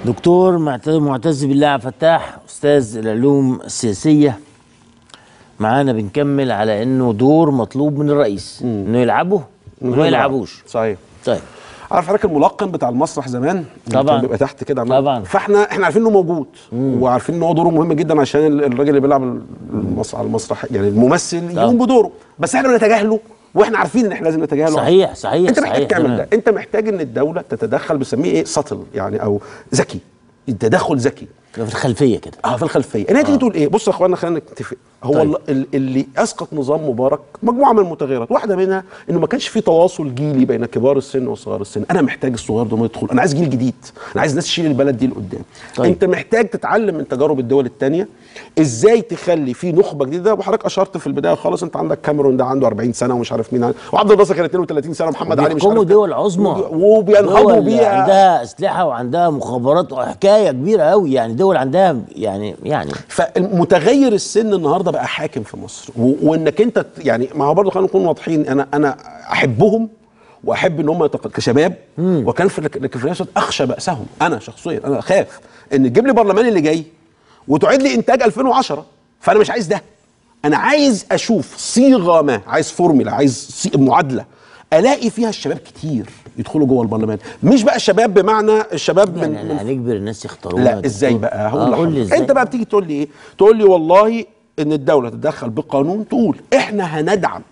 دكتور معتز معتز بالله عبد الفتاح استاذ العلوم السياسيه معانا بنكمل على انه دور مطلوب من الرئيس انه يلعبه وما يلعبوش صحيح طيب عارف حضرتك الملقن بتاع المسرح زمان اللي طبعاً. كان بيبقى تحت كده عمال- طبعاً. فاحنا احنا عارفين انه موجود وعارفين ان هو دوره مهم جدا عشان ال- الراجل اللي بيلعب المسرح على المسرح يعني الممثل يقوم بدوره بس احنا بنتجاهله واحنا عارفين ان احنا لازم نتجاهله صحيح صحيح انت صحيح محتاج تعمل تمام. ده انت محتاج ان الدوله تتدخل بنسميه ايه سطل يعني او ذكي التدخل ذكي في الخلفيه كده اه في الخلفيه ان هي تيجي تقول ايه بص يا اخوانا خلينا نتفق هو طيب. طيب. اللي اسقط نظام مبارك مجموعه من المتغيرات واحده منها انه ما كانش في تواصل جيلي بين كبار السن وصغار السن انا محتاج الصغير ده يدخل انا عايز جيل جديد انا عايز ناس تشيل البلد دي لقدام طيب. طيب. انت محتاج تتعلم من تجارب الدول الثانيه ازاي تخلي في نخبه جديده وحضرتك اشرت في البدايه خالص انت عندك كاميرون ده عنده 40 سنه ومش عارف مين عنده وعبد الناصر كان 32 سنه ومحمد علي مش بيحكموا عارف دول عظمى وبينهضوا دول بيها عندها اسلحه وعندها مخابرات وحكايه كبيره قوي يعني دول عندها يعني يعني فمتغير السن النهارده بقى حاكم في مصر و- وانك انت ت- يعني ما هو برضه خلينا نكون واضحين انا انا احبهم واحب ان هم يتق- كشباب وكان في لك- لكن في نفس الوقت اخشى باسهم انا شخصيا انا اخاف ان تجيب لي برلمان اللي جاي وتعيد لي انتاج 2010 فانا مش عايز ده انا عايز اشوف صيغه ما عايز فورمولا عايز صي- معادله الاقي فيها الشباب كتير يدخلوا جوه البرلمان مش بقى الشباب بمعنى الشباب من, يعني من هنجبر الناس يختارونا لا يا ازاي دكتور. بقى آه، هقول قول لي لحضرتك ازاي انت بقى بتيجي تقول لي ايه تقول لي والله ان الدوله تتدخل بقانون تقول احنا هندعم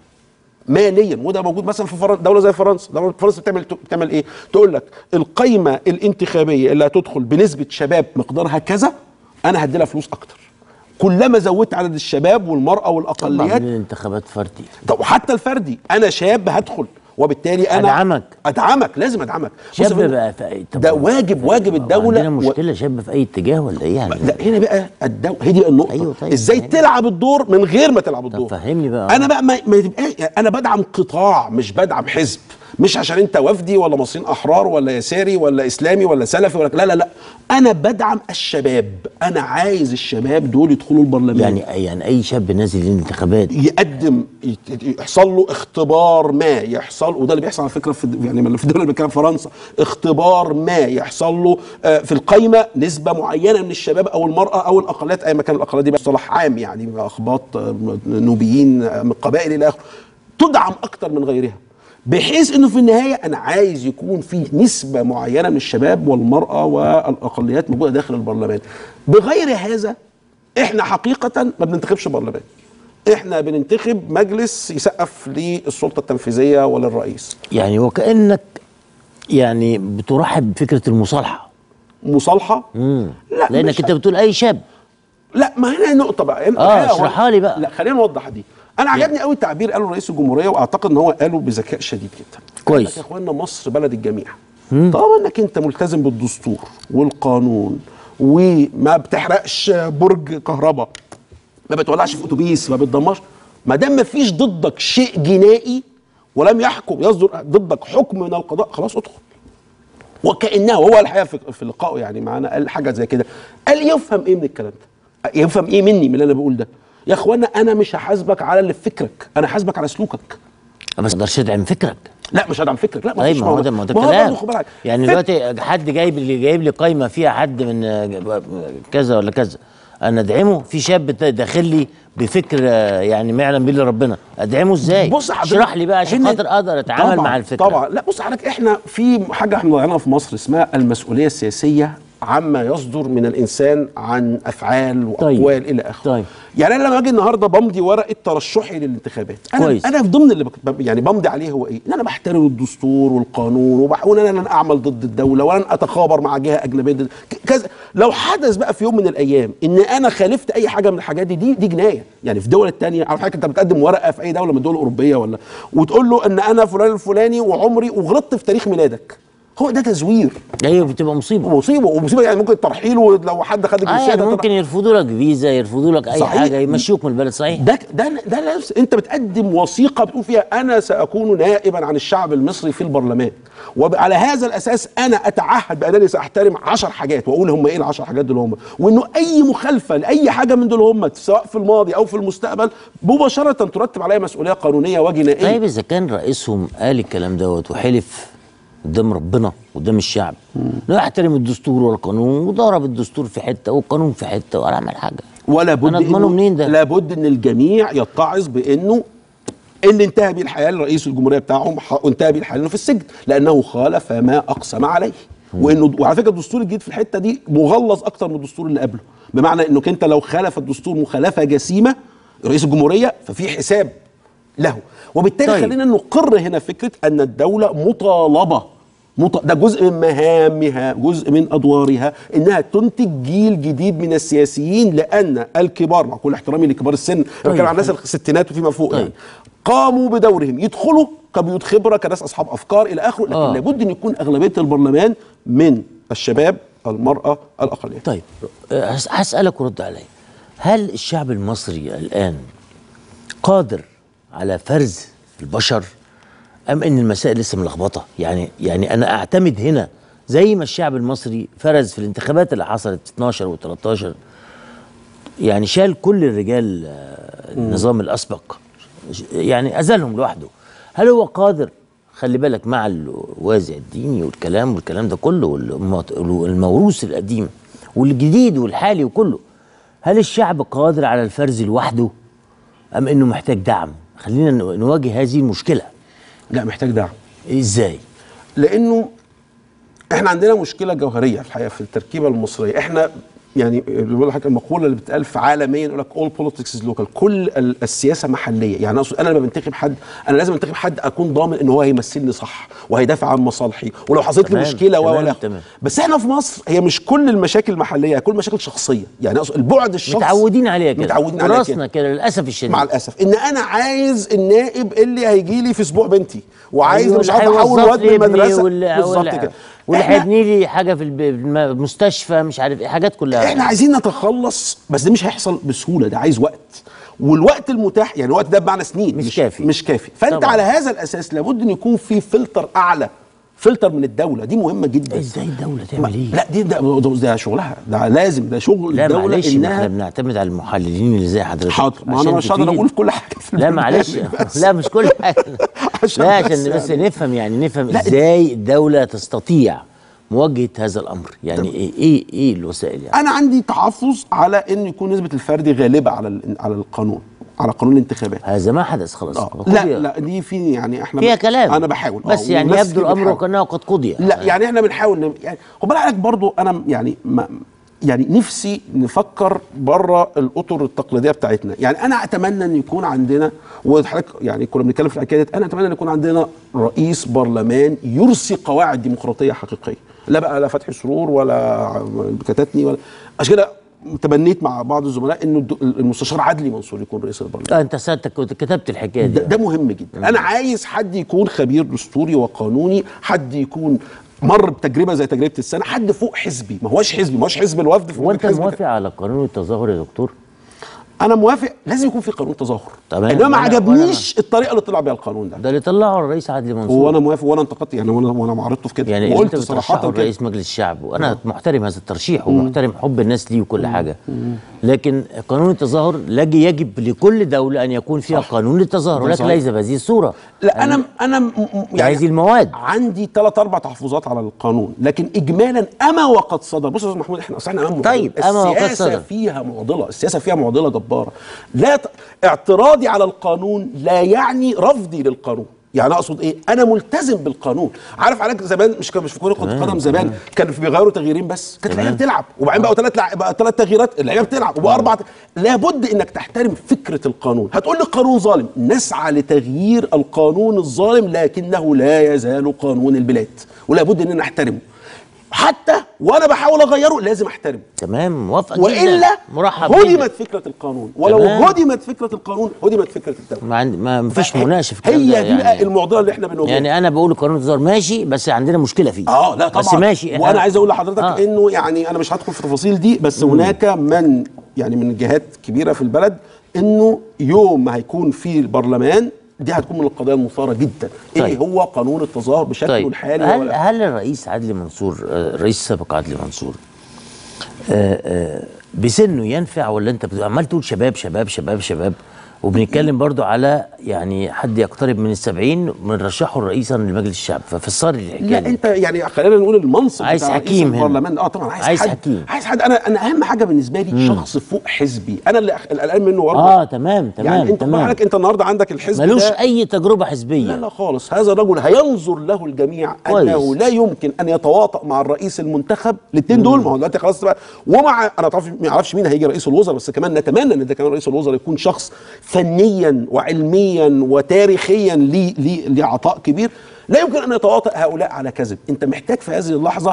ماليا وده موجود مثلا في فرنسا دوله زي فرنسا دوله فرنسا بتعمل بتعمل ايه تقول لك القايمه الانتخابيه اللي هتدخل بنسبه شباب مقدارها كذا انا هدي لها فلوس اكتر كلما زودت عدد الشباب والمراه طبعا والاقليات من الانتخابات فردي طب وحتى الفردي انا شاب هدخل وبالتالي انا أدعمك. ادعمك لازم ادعمك بص يا شاب فندم، بقى في طب ده واجب واجب الدوله عندنا و- مشكله شاب في اي اتجاه ولا ايه يعني لا هنا بقى الدو... هي دي النقطة أيوة أيوة طيب، طيب ازاي فهمني. تلعب الدور من غير ما تلعب الدور فهمني بقى. انا بقى ما, ما يبقاش انا بدعم قطاع مش بدعم حزب مش عشان انت وفدي ولا مصريين احرار ولا يساري ولا اسلامي ولا سلفي ولا لا لا لا انا بدعم الشباب انا عايز الشباب دول يدخلوا البرلمان يعني يعني اي شاب نازل الانتخابات يقدم يت- يحصل له اختبار ما يحصل وده اللي بيحصل على فكره في يعني في الدوله اللي بتكلم فرنسا اختبار ما يحصل له آه، في القايمه نسبه معينه من الشباب او المراه او الاقليات اي مكان الاقليات دي مصطلح عام يعني بيبقى اخباط آه، نوبيين آه، من قبائل الى اخره تدعم اكتر من غيرها بحيث انه في النهايه انا عايز يكون في نسبه معينه من الشباب والمراه والاقليات موجوده داخل البرلمان بغير هذا احنا حقيقه ما بننتخبش برلمان احنا بننتخب مجلس يسقف للسلطه التنفيذيه وللرئيس يعني وكانك يعني بترحب بفكره المصالحه مصالحه لا لانك مش- انت بتقول اي شاب لا ما هنا نقطه بقى هنا- آه، الحقيقة هو- اشرحها لي بقى. لا خلينا نوضح دي انا عجبني قوي تعبير قاله رئيس الجمهوريه واعتقد ان هو قاله بذكاء شديد جدا كويس. قال لك يا اخوانا مصر بلد الجميع طالما انك انت ملتزم بالدستور والقانون وما بتحرقش برج كهرباء ما بتولعش في اتوبيس ما بتدمرش ما دام ما فيش ضدك شيء جنائي ولم يحكم يصدر ضدك حكم من القضاء خلاص ادخل وكانه هو الحقيقه في, في لقائه يعني معانا قال حاجه زي كده قال يفهم ايه من الكلام ده يفهم ايه مني من اللي انا بقول ده يا اخوانا انا مش هحاسبك على اللي في فكرك انا هحاسبك على سلوكك بس ما تقدرش تدعم فكرك لا مش هدعم فكرك لا طيب فيش ما هو ده ما هو ده ما كلام برضه خد بالك. يعني فك- دلوقتي حد جايب اللي جايب لي قايمه فيها حد من آه، كذا ولا كذا انا ادعمه في شاب داخل لي بفكر آه، يعني ما يعلم به الا ربنا ادعمه ازاي بص حضرتك اشرح لي بقى عشان هنا- خاطر اقدر اتعامل طبعاً مع الفكره طبعا لا بص حضرتك احنا في حاجه احنا ضيعناها في مصر اسمها المسؤوليه السياسيه عما يصدر من الانسان عن افعال واقوال طيب. الى اخره طيب. يعني انا لما اجي النهارده بمضي ورقه ترشحي للانتخابات انا كويس. انا في ضمن اللي بك- يعني بمضي عليه هو ايه ان انا بحترم الدستور والقانون وبح- وان انا لن اعمل ضد الدوله ولن اتخابر مع جهه اجنبيه ضد ك- كذا لو حدث بقى في يوم من الايام ان انا خالفت اي حاجه من الحاجات دي دي, دي جنايه يعني في الدول الثانيه على حضرتك انت بتقدم ورقه في اي دوله من الدول الاوروبيه ولا وتقول له ان انا فلان الفلاني وعمري وغلطت في تاريخ ميلادك هو ده تزوير ايوه بتبقى مصيبه مصيبه ومصيبه يعني ممكن ترحيل ولو حد خد اه يعني الجنسيه ده ممكن يرفضوا لك فيزا يرفضوا لك اي صحيح. حاجه يمشوك من البلد صحيح ده ده ده نفس انت بتقدم وثيقه بتقول فيها انا ساكون نائبا عن الشعب المصري في البرلمان وعلى هذا الاساس انا اتعهد بانني ساحترم 10 حاجات واقول هم ايه ال 10 حاجات دول هم وانه اي مخالفه لاي حاجه من دول هم سواء في الماضي او في المستقبل مباشره ترتب عليها مسؤوليه قانونيه وجنائيه طيب اذا كان رئيسهم قال الكلام دوت وحلف قدام ربنا قدام الشعب انه يحترم الدستور والقانون وضرب الدستور في حته والقانون في حته ولا عمل حاجه ولا بد أنا أضمنه إنه- منين ده؟ لابد ان الجميع يتعظ بانه اللي انتهى به الحياه لرئيس الجمهوريه بتاعهم ح- وانتهى به الحياه انه في السجن لانه خالف ما اقسم عليه وانه وعلى فكره الدستور الجديد في الحته دي مغلظ اكتر من الدستور اللي قبله بمعنى انك انت لو خالف الدستور مخالفه جسيمه رئيس الجمهوريه ففي حساب له وبالتالي طيب. خلينا نقر هنا فكره ان الدوله مطالبه مط... ده جزء من مهامها جزء من ادوارها انها تنتج جيل جديد من السياسيين لان الكبار مع كل احترامي لكبار السن طيب. بتكلم عن الناس الستينات وفيما فوق طيب. يعني قاموا بدورهم يدخلوا كبيوت خبره كناس اصحاب افكار الى اخره لكن آه. لابد ان يكون اغلبيه البرلمان من الشباب المراه الاقليه طيب أه، هس- هسألك ورد علي هل الشعب المصري الآن قادر على فرز البشر أم أن المسائل لسه ملخبطة يعني يعني أنا أعتمد هنا زي ما الشعب المصري فرز في الانتخابات اللي حصلت في 12 و13 يعني شال كل الرجال آه، النظام الأسبق يعني أزلهم لوحده هل هو قادر خلي بالك مع الوازع الديني والكلام والكلام ده كله والموت- والموروث القديم والجديد والحالي وكله هل الشعب قادر على الفرز لوحده أم أنه محتاج دعم خلينا نو- نواجه هذه المشكلة لا محتاج دعم إزاي لانه احنا عندنا مشكله جوهريه في الحقيقه في التركيبه المصريه احنا يعني بيقول لك المقوله اللي بتتقال في عالميا يقول لك all politics is local كل ال- السياسه محليه يعني اقصد انا لما بنتخب حد انا لازم انتخب حد اكون ضامن ان هو هيمثلني صح وهيدافع عن مصالحي ولو حصلت لي تمام، مشكله و تمام، ولا تمام. بس احنا في مصر هي مش كل المشاكل محليه كل مشاكل شخصيه يعني اقصد البعد الشخصي متعودين عليها كده متعودين عليها تراثنا كده كده للأسف الشديد مع الاسف ان انا عايز النائب اللي هيجي لي في اسبوع بنتي وعايز أيوة، مش اللي عارف احول هيوظف واد لي من ابني المدرسه واللي- بالظبط واللي- كده واللي إحنا- هيبني لي حاجه في الب- المستشفى مش عارف ايه حاجات كلها احنا عايزين نتخلص بس ده مش هيحصل بسهوله ده عايز وقت والوقت المتاح يعني الوقت ده بمعنى سنين مش كافي. مش كافي فانت طبعا. على هذا الاساس لابد ان يكون في فلتر اعلى فلتر من الدوله دي مهمه جدا ازاي الدوله تعمل ايه لا دي ده, ده, ده شغلها ده لازم ده شغل لا الدوله معلش ما احنا انها بنعتمد على المحللين اللي زي حضرتك حاضر ما انا عشان مش هقدر تفيد. اقول في كل حاجه في لا معلش البرنامج بس. لا مش كل حاجه عشان لا بس عشان بس يعني. نفهم يعني نفهم لا، ازاي الدوله تستطيع مواجهه هذا الامر يعني ايه ايه ايه الوسائل يعني انا عندي تحفظ على ان يكون نسبه الفردي غالبه على ال- على القانون على قانون الانتخابات هذا ما حدث خلاص آه. قضي. لا لا دي في يعني احنا فيها كلام انا بحاول آه، بس يعني والناس يبدو كتير الامر بتحاول. كانه قد قضي لا يعني احنا بنحاول نم... يعني خد بالك برضو انا يعني ما يعني نفسي نفكر بره الاطر التقليديه بتاعتنا يعني انا اتمنى ان يكون عندنا وحضرتك يعني كنا بنتكلم في الحكايه ديت انا اتمنى ان يكون عندنا رئيس برلمان يرسي قواعد ديمقراطيه حقيقيه لا بقى لا فتحي سرور ولا كتاتني ولا عشان كده تبنيت مع بعض الزملاء انه الد- المستشار عدلي منصور يكون رئيس البرلمان آه انت سألتك كنت كتبت الحكايه دي ده, ده مهم جدا انا عايز حد يكون خبير دستوري وقانوني حد يكون مر بتجربه زي تجربه السنه حد فوق حزبي ما هوش حزبي ما هوش حزب الوفد في هو انت حزب موافق على قانون التظاهر يا دكتور انا موافق لازم يكون في قانون تظاهر تمام. انما ما وأنا- عجبنيش الطريقه اللي طلع بيها القانون ده ده اللي طلعه الرئيس عدلي منصور وانا موافق وانا انتقدت يعني وانا وانا معارضته في كده يعني وقلت انت صراحه بترشحه كده رئيس مجلس الشعب وانا محترم هذا الترشيح ومحترم حب الناس ليه وكل حاجه لكن قانون التظاهر لاجي يجب لكل دوله ان يكون فيها قانون للتظاهر ده ولكن صحيح. ليس بهذه الصوره لا انا انا م- م- هذه المواد عندي ثلاث اربع تحفظات على القانون لكن اجمالا اما وقد صدر بص يا استاذ محمود احنا اصل احنا امام طيب، معضلة. أما وقد السياسه صدر. فيها معضله السياسه فيها معضله جباره لا ت... اعتراضي على القانون لا يعني رفضي للقانون يعني اقصد ايه انا ملتزم بالقانون عارف عليك زمان مش كان مش في كره قدم زمان كانوا بيغيروا تغييرين بس كانت اللعيبه بتلعب وبعدين بقوا ثلاث لع... بقى ثلاث تغييرات اللعيبه بتلعب وبقى اربع ت- لابد انك تحترم فكره القانون هتقول لي القانون ظالم نسعى لتغيير القانون الظالم لكنه لا يزال قانون البلاد ولابد اننا نحترمه حتى وانا بحاول اغيره لازم احترمه تمام موافق جدا والا مرحب هدمت جدا فكره القانون ولو تمام. هدمت فكره القانون هدمت فكره الدوله ما, عند... ما فيش فهي- مناقشه في الكلام هي ده دي بقى يعني المعضله اللي احنا بنواجهها يعني انا بقول قانون التظاهر ماشي بس عندنا مشكله فيه اه لا طبعا بس ماشي إحنا- وانا عايز اقول لحضرتك آه. آه. انه يعني انا مش هدخل في التفاصيل دي بس هناك من يعني من جهات كبيره في البلد انه يوم ما هيكون في البرلمان دي هتكون من القضايا المثاره جدا طيب. ايه هو قانون التظاهر بشكله طيب الحالي هل ولا هل الرئيس عدلي منصور آه، الرئيس السابق عدلي منصور آه، آه، بسنه ينفع ولا انت بت- عمال تقول شباب شباب شباب شباب وبنتكلم برضو على يعني حد يقترب من السبعين بنرشحه رئيسا لمجلس الشعب ففسر لي الحكايه لا دي. انت يعني خلينا نقول المنصب عايز بتاع رئيس حكيم هنا. البرلمان اه طبعا عايز, عايز حد حكيم. عايز حد انا انا اهم حاجه بالنسبه لي شخص فوق حزبي انا اللي أخ- القلقان منه برضه اه تمام تمام يعني انت تمام حضرتك انت النهارده عندك الحزب ملوش ده اي تجربه حزبيه لا لا خالص هذا الرجل هينظر له الجميع كويس. انه لا يمكن ان يتواطأ مع الرئيس المنتخب الاثنين دول ما هو دلوقتي خلاص بقى ومع انا طبعا ما اعرفش مين هيجي رئيس الوزراء بس كمان نتمنى ان ده كمان رئيس الوزراء يكون شخص فنيا وعلميا وتاريخيا ليه ليه ليه عطاء كبير لا يمكن ان يتواطأ هؤلاء على كذب انت محتاج في هذه اللحظه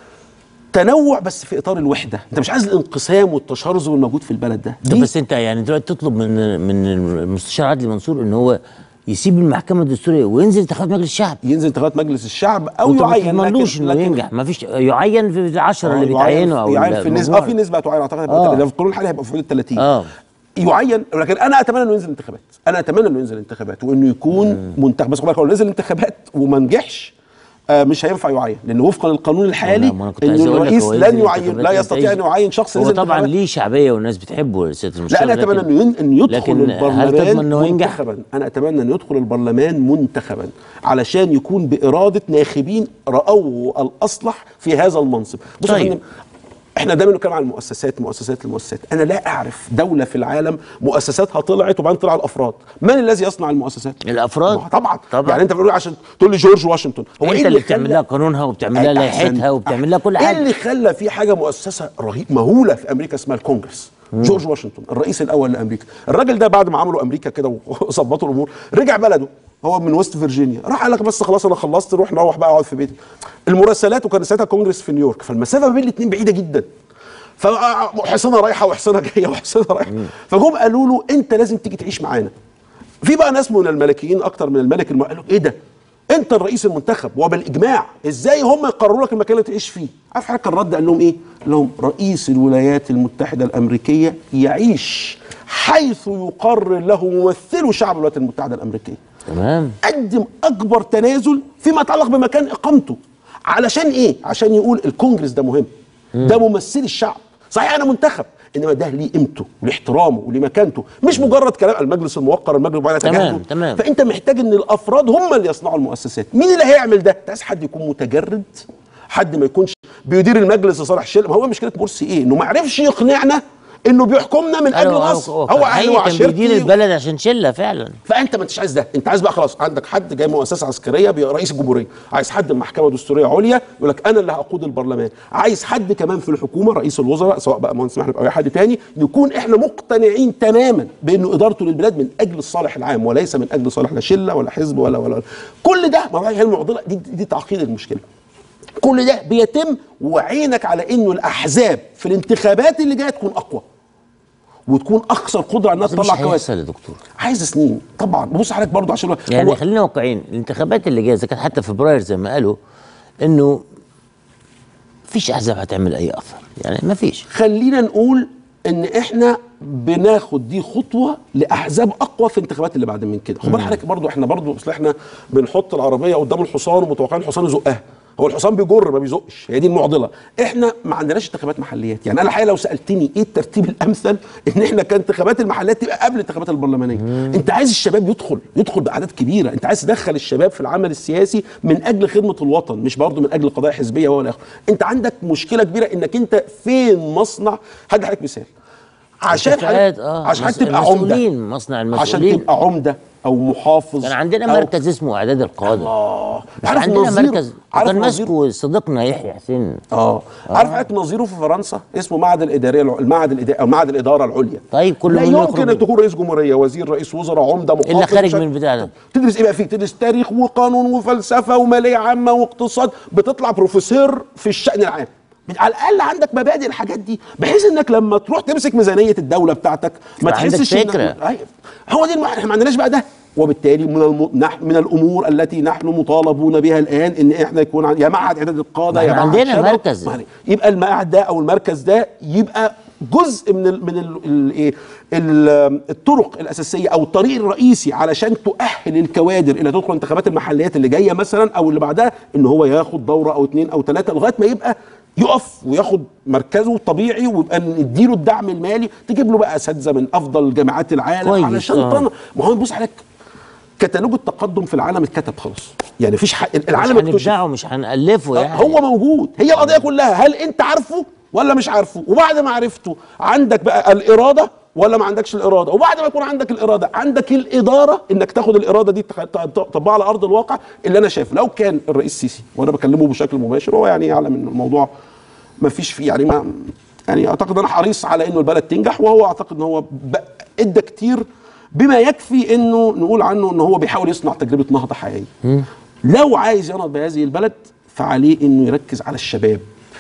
تنوع بس في اطار الوحده انت مش عايز الانقسام والتشرذم الموجود في البلد ده طب دي بس انت يعني دلوقتي تطلب من من المستشار عدلي منصور ان هو يسيب المحكمه الدستوريه وينزل انتخابات مجلس الشعب ينزل انتخابات مجلس الشعب او وانت ما يعين تضمنلوش انه ينجح ما فيش يعين في العشره اللي بيتعينوا او يعين في النسبه اه المجموعة. في نسبه تعين اعتقد آه. هيبقى في القانون الحالي هيبقى في حدود 30 اه يعين لكن انا اتمنى انه ينزل انتخابات انا اتمنى انه ينزل انتخابات وانه يكون منتخب بس خد بالك لو نزل انتخابات وما نجحش آه مش هينفع يعين لان وفقا للقانون الحالي ما أنا كنت ان عايز أقول لك الرئيس هو لن ينزل يعين انتخابات لا إمتى يستطيع ان ينزل؟ يعين شخص هو ينزل طبعا انتخابات. ليه شعبيه والناس بتحبه سياده لا المستشار انا اتمنى لكن- انه ين- ان يدخل لكن هل البرلمان تضمن انه ينجح؟ منتخبا انا اتمنى ان يدخل البرلمان منتخبا علشان يكون باراده ناخبين راوا الاصلح في هذا المنصب بص يا طيب. فندم، احنا دايما بنتكلم عن المؤسسات مؤسسات المؤسسات انا لا اعرف دوله في العالم مؤسساتها طلعت وبعدين طلع الافراد من الذي يصنع المؤسسات الافراد ما هو طبعا طبعا يعني انت بتقول عشان تقول لي جورج واشنطن هو انت إيه اللي بتعمل خلى- لها قانونها وبتعمل لها أحسن. لائحتها وبتعمل لها كل ايه حاجه اللي خلى في حاجه مؤسسه رهيب مهوله في امريكا اسمها الكونجرس جورج واشنطن الرئيس الاول لامريكا الراجل ده بعد ما عملوا امريكا كده وظبطوا الامور رجع بلده هو من وست فيرجينيا راح قال لك بس خلاص انا خلصت روح نروح بقى اقعد في بيتي المراسلات وكان ساعتها كونجرس في نيويورك فالمسافه ما بين الاثنين بعيده جدا فحصانه رايحه وحصانه جايه وحصانه رايحه فجم قالوا له انت لازم تيجي تعيش معانا في بقى ناس من الملكيين اكتر من الملك الم... قالوا ايه ده انت الرئيس المنتخب وبالاجماع ازاي هم يقرروا لك المكان اللي تعيش فيه عارف حضرتك الرد قال لهم ايه قال لهم رئيس الولايات المتحده الامريكيه يعيش حيث يقرر له ممثلو شعب الولايات المتحده الامريكيه تمام قدم اكبر تنازل فيما يتعلق بمكان اقامته علشان ايه عشان يقول الكونجرس ده مهم ده ممثل الشعب صحيح انا منتخب انما ده ليه قيمته وليه احترامه وليه مكانته مش مجرد كلام المجلس الموقر المجلس الموقر تمام، يتجاهله. تمام. فانت محتاج ان الافراد هم اللي يصنعوا المؤسسات مين اللي هيعمل ده انت عايز حد يكون متجرد حد ما يكونش بيدير المجلس لصالح الشله ما هو مشكله مرسي ايه انه ما عرفش يقنعنا انه بيحكمنا من اجل أيوة، مصر هو هو هو اهله كان بيدير وعشيرتي البلد عشان شله فعلا فانت ما انتش عايز ده انت عايز بقى خلاص عندك حد جاي مؤسسه عسكريه بيبقى رئيس الجمهوريه عايز حد من محكمه دستوريه عليا يقول لك انا اللي هقود البرلمان عايز حد كمان في الحكومه رئيس الوزراء سواء بقى مهندس محمد او اي حد تاني نكون احنا مقتنعين تماما بانه ادارته للبلاد من اجل الصالح العام وليس من اجل صالح لا شله ولا حزب ولا ولا, ولا. كل ده ما هي المعضله دي, دي تعقيد المشكله كل ده بيتم وعينك على انه الاحزاب في الانتخابات اللي جايه تكون اقوى وتكون اكثر قدره على انها بس مش تطلع كويس هيحصل يا دكتور عايز سنين طبعا بص حضرتك برضو عشان يعني هو خلينا واقعيين الانتخابات اللي جايه اذا كانت حتى فبراير زي ما قالوا انه مفيش احزاب هتعمل اي اثر يعني مفيش خلينا نقول ان احنا بناخد دي خطوه لاحزاب اقوى في الانتخابات اللي بعد من كده خد بالك حضرتك برضو احنا برضو اصل احنا بنحط العربيه قدام الحصان ومتوقعين الحصان يزقها هو الحصان بيجر ما بيزقش هي دي المعضله احنا ما عندناش انتخابات محليات يعني انا الحقيقه لو سالتني ايه الترتيب الامثل ان احنا كان انتخابات المحليات تبقى قبل الانتخابات البرلمانيه انت عايز الشباب يدخل يدخل باعداد كبيره انت عايز تدخل الشباب في العمل السياسي من اجل خدمه الوطن مش برضه من اجل قضايا حزبيه ولا اخره انت عندك مشكله كبيره انك انت فين مصنع هدي حضرتك مثال عشان اتفاقات، حضرتك اه عشان مس- تبقى عمده المسؤولين، مصنع عشان المسؤولين. تبقى عمده او محافظ كان عندنا أو- مركز اسمه اعداد القاده اه مش عارف عندنا نظيره- مركز عارف كان نظيره ماسكه صديقنا يحيى حسين اه عارف حضرتك نظيره في فرنسا اسمه معهد الاداريه الع- المعهد الاداري او معهد الاداره العليا طيب كل لا منه يمكن يخرج- ان تكون رئيس جمهوريه وزير رئيس وزراء عمده محافظ الا خارج مش عارف- من البتاع ده تدرس ايه بقى فيه تدرس تاريخ وقانون وفلسفه وماليه عامه واقتصاد بتطلع بروفيسور في الشان العام على الاقل عندك مبادئ الحاجات دي بحيث انك لما تروح تمسك ميزانيه الدوله بتاعتك ما يبقى عندك تحسش إن- فكرة. أيوة. هو دي الم... احنا ما عندناش بقى ده وبالتالي من الم... نحن من الامور التي نحن مطالبون بها الان ان احنا يكون عن... يا معهد اعداد القاده ما يا احنا معهد عندنا شباب. مركز. ما علينا. يبقى المعهد ده او المركز ده يبقى جزء من ال من ال ال إيه ال- الطرق الاساسيه او الطريق الرئيسي علشان تؤهل الكوادر الى تدخل انتخابات المحليات اللي جايه مثلا او اللي بعدها ان هو ياخد دوره او اتنين او ثلاثه لغايه ما يبقى يقف وياخد مركزه الطبيعي ويبقى نديله الدعم المالي تجيب له بقى اساتذه من افضل جامعات العالم كويس، علشان آه. طن... ما هو بص عليك كتالوج التقدم في العالم اتكتب خلاص يعني مفيش حق مش العالم اكتشف هنبدعه مش هنألفه يعني هو موجود هي القضيه كلها هل انت عارفه ولا مش عارفه وبعد ما عرفته عندك بقى الاراده ولا ما عندكش الاراده وبعد ما يكون عندك الاراده عندك الاداره انك تاخد الاراده دي تخ- ت- تطبقها على ارض الواقع اللي انا شايف لو كان الرئيس السيسي وانا بكلمه بشكل مباشر هو يعني يعلم ان الموضوع ما فيش فيه يعني ما يعني اعتقد انا حريص على انه البلد تنجح وهو اعتقد ان هو ب- ادى كتير بما يكفي انه نقول عنه ان هو بيحاول يصنع تجربه نهضه حقيقيه لو عايز ينهض بهذه البلد فعليه انه يركز على الشباب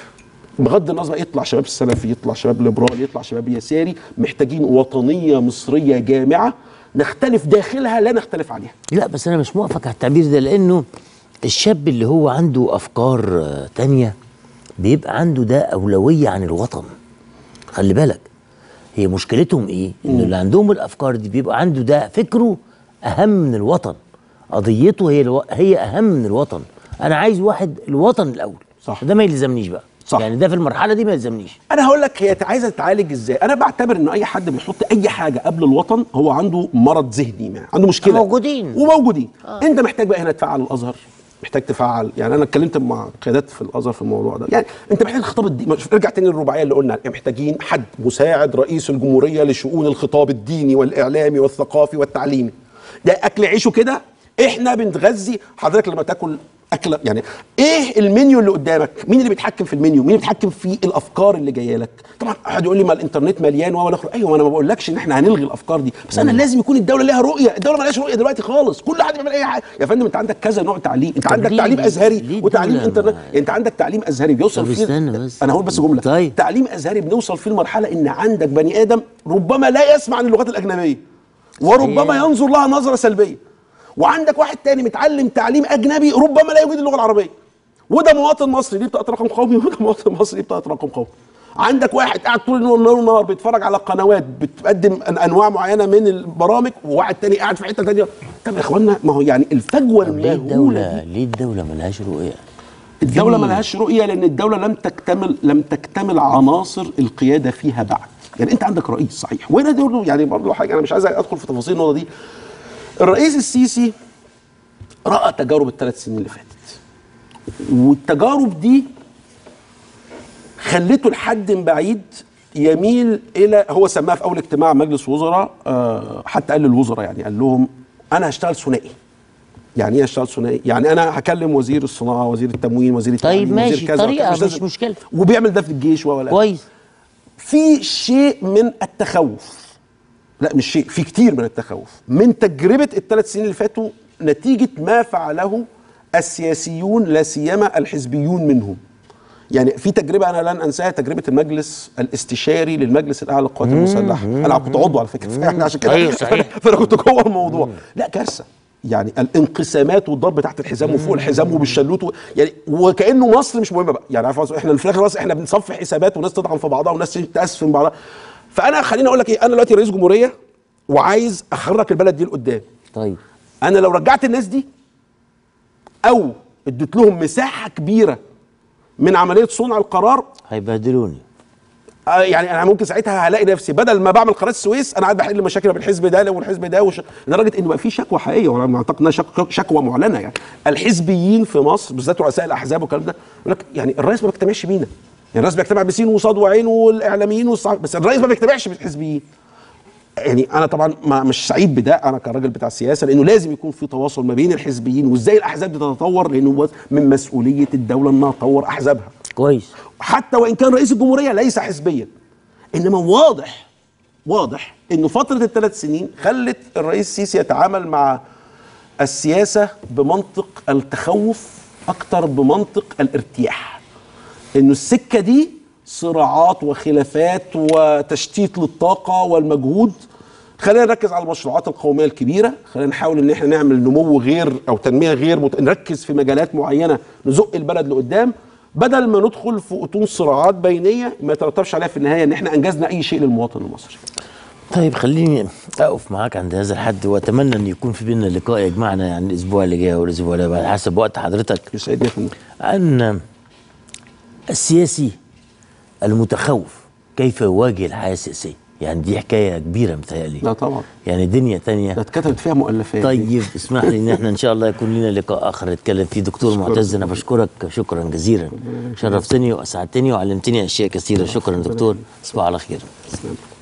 بغض النظر يطلع شباب سلفي يطلع شباب ليبرالي يطلع شباب يساري محتاجين وطنيه مصريه جامعه نختلف داخلها لا نختلف عليها لا بس انا مش موافق على التعبير ده لانه الشاب اللي هو عنده افكار آه، تانية بيبقى عنده ده اولويه عن الوطن خلي بالك هي مشكلتهم ايه ان اللي عندهم الافكار دي بيبقى عنده ده فكره اهم من الوطن قضيته هي الو... هي اهم من الوطن انا عايز واحد الوطن الاول صح. ده ما يلزمنيش بقى صح. يعني ده في المرحله دي ما يلزمنيش انا هقول لك هي عايزه تتعالج ازاي انا بعتبر ان اي حد بيحط اي حاجه قبل الوطن هو عنده مرض ذهني ما عنده مشكله موجودين. وموجودين آه. انت محتاج بقى هنا تفعل الازهر محتاج تفعل يعني انا اتكلمت مع قيادات في الازهر في الموضوع ده يعني انت محتاج الخطاب الديني ارجع تاني للرباعيه اللي قلنا عليها. محتاجين حد مساعد رئيس الجمهوريه لشؤون الخطاب الديني والاعلامي والثقافي والتعليمي ده اكل عيشه كده احنا بنتغذي حضرتك لما تاكل اكله يعني ايه المنيو اللي قدامك مين اللي بيتحكم في المنيو مين اللي بيتحكم في الافكار اللي جايه لك طبعا احد يقول لي ما الانترنت مليان ولا اخر ايوه انا ما بقولكش ان احنا هنلغي الافكار دي بس انا لازم يكون الدوله ليها رؤيه الدوله ما لهاش رؤيه دلوقتي خالص كل حد بيعمل اي حاجه يا فندم انت عندك كذا نوع تعليم انت طب عندك ليه- تعليم ليه- ازهري ليه وتعليم الدولة انترنت ما- انت عندك تعليم ازهري بيوصل طب فيه استنى بس. انا هقول بس جمله طيب. تعليم ازهري بنوصل فيه لمرحله ان عندك بني ادم ربما لا يسمع عن اللغات الاجنبيه وربما صحيح. ينظر لها نظره سلبيه وعندك واحد تاني متعلم تعليم اجنبي ربما لا يجيد اللغه العربيه وده مواطن مصري ليه بطاقه رقم قومي وده مواطن مصري ليه بطاقه رقم قومي عندك واحد قاعد طول النهار والنهار بيتفرج على قنوات بتقدم أن- انواع معينه من البرامج وواحد تاني قاعد في حته تانيه طب يا اخوانا ما هو يعني الفجوه طب ليه المهوله دي الدوله ليه الدوله ملهاش رؤيه الدولة ليه؟ ملهاش رؤية لأن الدولة لم تكتمل لم تكتمل عناصر القيادة فيها بعد يعني أنت عندك رئيس صحيح وهنا دول يعني برضه حاجة أنا مش عايز أدخل في تفاصيل النقطة دي الرئيس السيسي رأى تجارب الثلاث سنين اللي فاتت والتجارب دي خلته لحد بعيد يميل الى هو سماها في اول اجتماع مجلس وزراء آه، حتى قال للوزراء يعني قال لهم انا هشتغل ثنائي يعني ايه اشتغل ثنائي؟ يعني انا هكلم وزير الصناعه، وزير التموين، وزير التعليم طيب وزير ماشي، كذا طريقة وكذا، مش لازم- مشكلة. وبيعمل ده في الجيش ولا كويس في شيء من التخوف لا مش شيء في كتير من التخوف من تجربه الثلاث سنين اللي فاتوا نتيجه ما فعله السياسيون لا سيما الحزبيون منهم يعني في تجربه انا لن انساها تجربه المجلس الاستشاري للمجلس الاعلى للقوات المسلحه انا كنت عضو على فكره يعني عشان كده أيوة، صحيح. فانا كنت جوه الموضوع لا كارثه يعني الانقسامات والضرب تحت الحزام وفوق الحزام وبالشلوت و... يعني وكانه مصر مش مهمه بقى يعني عارف احنا في الاخر بس احنا بنصفي حسابات وناس تطعن في بعضها وناس تاسف من بعضها فانا خليني اقول لك ايه انا دلوقتي رئيس جمهوريه وعايز اخرج البلد دي لقدام طيب انا لو رجعت الناس دي او اديت لهم مساحه كبيره من عمليه صنع القرار هيبهدلوني آه، يعني انا ممكن ساعتها هلاقي نفسي بدل ما بعمل قناه السويس انا قاعد بحل مشاكل بالحزب ده والحزب ده وش... لدرجه ان بقى في شكوى حقيقيه وانا اعتقد انها شك... شكوى معلنه يعني الحزبيين في مصر بالذات رؤساء الاحزاب والكلام ده يقول لك يعني الرئيس ما بيجتمعش بينا يعني الرئيس بيجتمع بسين وصاد وعين والاعلاميين والصحف بس الرئيس ما بيجتمعش بالحزبيين يعني انا طبعا ما مش سعيد بده انا كراجل بتاع السياسه لانه لازم يكون في تواصل ما بين الحزبيين وازاي الاحزاب دي تتطور لانه من مسؤوليه الدوله انها تطور احزابها كويس حتى وان كان رئيس الجمهوريه ليس حزبيا انما واضح واضح انه فتره الثلاث سنين خلت الرئيس السيسي يتعامل مع السياسه بمنطق التخوف اكتر بمنطق الارتياح انه السكه دي صراعات وخلافات وتشتيت للطاقه والمجهود خلينا نركز على المشروعات القوميه الكبيره خلينا نحاول ان احنا نعمل نمو غير او تنميه غير مت... نركز في مجالات معينه نزق البلد لقدام بدل ما ندخل في اطون صراعات بينيه ما يترتبش عليها في النهايه ان احنا انجزنا اي شيء للمواطن المصري طيب خليني اقف معاك عند هذا الحد واتمنى ان يكون في بيننا لقاء يجمعنا يعني الاسبوع اللي جاي او الاسبوع اللي بعد حسب وقت حضرتك يسعدني يا فندم عن السياسي المتخوف كيف يواجه الحياه السياسيه يعني دي حكايه كبيره متهيألي لا طبعا يعني دنيا تانية ده اتكتبت فيها مؤلفات طيب اسمح لي ان احنا ان شاء الله يكون لنا لقاء اخر نتكلم فيه دكتور معتز انا بشكرك شكرا جزيلا شرفتني واسعدتني وعلمتني اشياء كثيره شكرا دكتور تصبح على خير تسلم.